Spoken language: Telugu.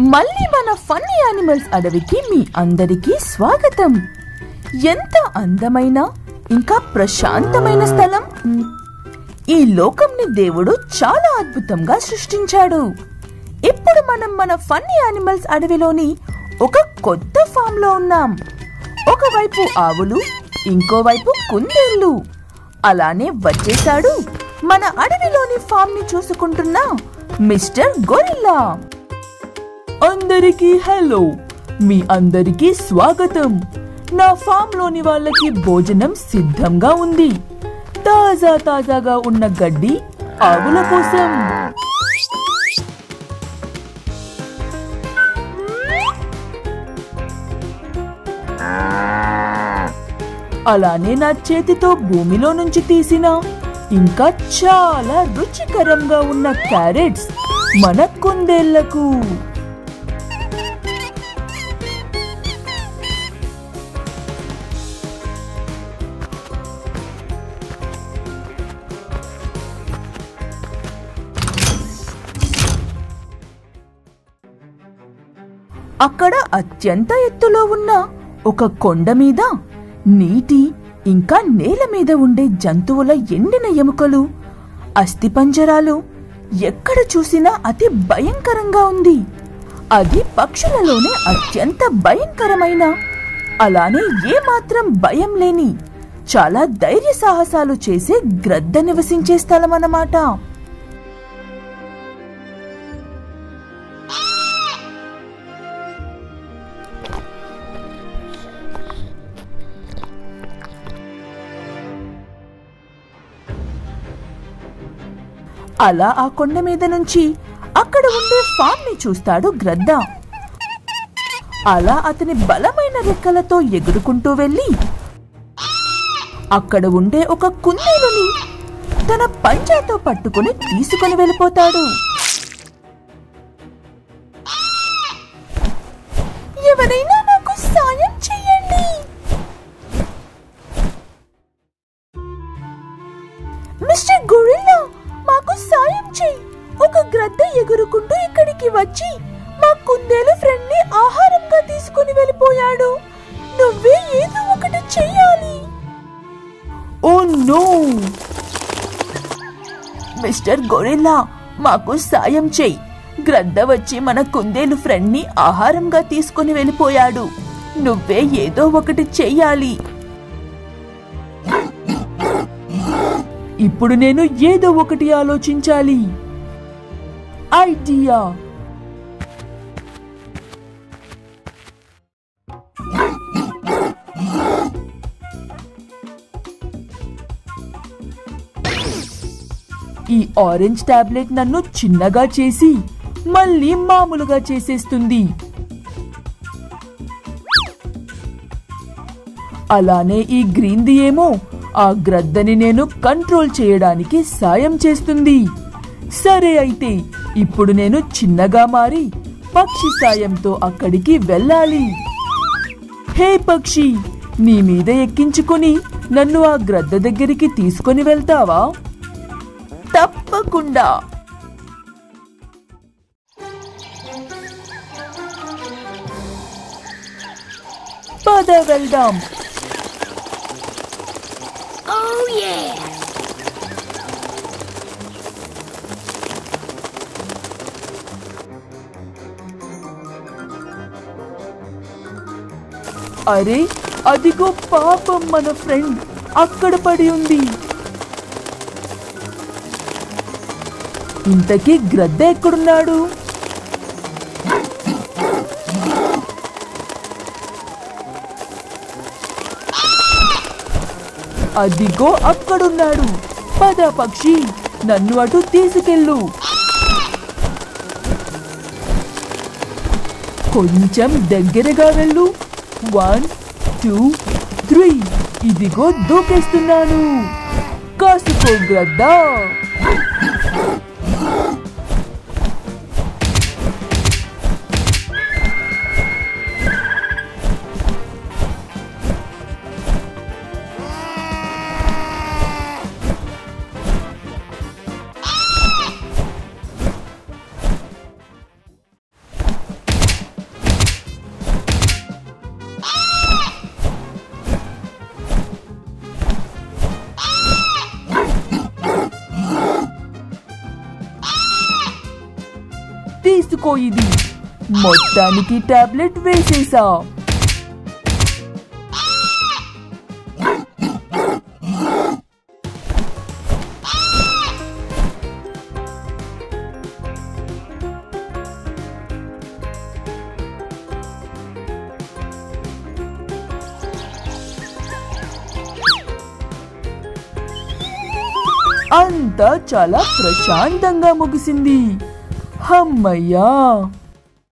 మళ్ళీ మన ఫన్నీ యానిమల్స్ అడవికి మీ అందరికీ స్వాగతం ఎంత అందమైన ఇంకా ప్రశాంతమైన స్థలం ఈ లోకంని దేవుడు చాలా అద్భుతంగా సృష్టించాడు ఇప్పుడు మనం మన ఫన్నీ యానిమల్స్ అడవిలోని ఒక కొత్త ఫామ్ లో ఉన్నాం ఒకవైపు ఆవులు ఇంకోవైపు కుందేళ్లు అలానే వచ్చేశాడు మన అడవిలోని ఫామ్ ని చూసుకుంటున్న మిస్టర్ గొరిల్లా అందరికీ హలో మీ అందరికీ స్వాగతం నా ఫామ్ లోని వాళ్ళకి భోజనం సిద్ధంగా ఉంది తాజా తాజాగా ఉన్న గడ్డి ఆవుల కోసం అలానే నా చేతితో భూమిలో నుంచి తీసిన ఇంకా చాలా రుచికరంగా ఉన్న క్యారెట్స్ మన కుందేళ్లకు అక్కడ అత్యంత ఎత్తులో ఉన్న ఒక కొండ మీద నీటి ఇంకా నేల మీద ఉండే జంతువుల ఎండిన ఎముకలు అస్థిపంజరాలు ఎక్కడ చూసినా అతి భయంకరంగా ఉంది అది పక్షులలోనే అత్యంత భయంకరమైన అలానే ఏమాత్రం భయం లేని చాలా ధైర్య సాహసాలు చేసే గ్రద్ద నివసించే స్థలం అన్నమాట అలా ఆ కొండ మీద నుంచి అక్కడ ఉండే ఫామ్ ని చూస్తాడు గ్రద్ద అలా అతని బలమైన రెక్కలతో ఎగురుకుంటూ వెళ్ళి అక్కడ ఉండే ఒక కుందేలుని తన పంజాతో పట్టుకుని తీసుకుని వెళ్ళిపోతాడు ఎవరైనా నాకు సాయం చెయ్యండి మిస్టర్ గొరిల్లా మాకు సాయం చెయ్యి ఒక గ్రద్ద ఎగురుకుంటూ ఇక్కడికి వచ్చి మా కుందేలు ఫ్రెండ్ ని ఆహారంగా తీసుకుని వెళ్ళిపోయాడు నువ్వే ఏదో ఒకటి చెయ్యాలి ఓ నో మిస్టర్ గొరిల్లా మాకు సాయం చెయ్యి గ్రద్ద వచ్చి మన కుందేలు ఫ్రెండ్ ని ఆహారంగా తీసుకుని వెళ్ళిపోయాడు నువ్వే ఏదో ఒకటి చెయ్యాలి ఇప్పుడు నేను ఏదో ఒకటి ఆలోచించాలి ఐడియా ఈ ఆరెంజ్ టాబ్లెట్ నన్ను చిన్నగా చేసి మళ్ళీ మామూలుగా చేసేస్తుంది అలానే ఈ గ్రీన్ది ఏమో ఆ గ్రద్దని నేను కంట్రోల్ చేయడానికి సాయం చేస్తుంది సరే అయితే ఇప్పుడు నేను చిన్నగా మారి పక్షి సాయంతో అక్కడికి వెళ్ళాలి హే పక్షి నీ మీద ఎక్కించుకొని నన్ను ఆ గ్రద్ద దగ్గరికి తీసుకొని వెళ్తావా తప్పకుండా పద వెళ్దాం Oh yeah! అరే అదిగో పాపం మన ఫ్రెండ్ అక్కడ పడి ఉంది ఇంతకీ గ్రద్ద ఎక్కడున్నాడు అదిగో అక్కడున్నాడు పద పక్షి నన్ను అటు తీసుకెళ్ళు కొంచెం దగ్గరగా వెళ్ళు వన్ టూ త్రీ ఇదిగో దూకేస్తున్నాను కాసుకో గ్రద్దా తీసుకో ఇది మొత్తానికి టాబ్లెట్ వేసేసా అంతా చాలా ప్రశాంతంగా ముగిసింది హమ్మయ్యా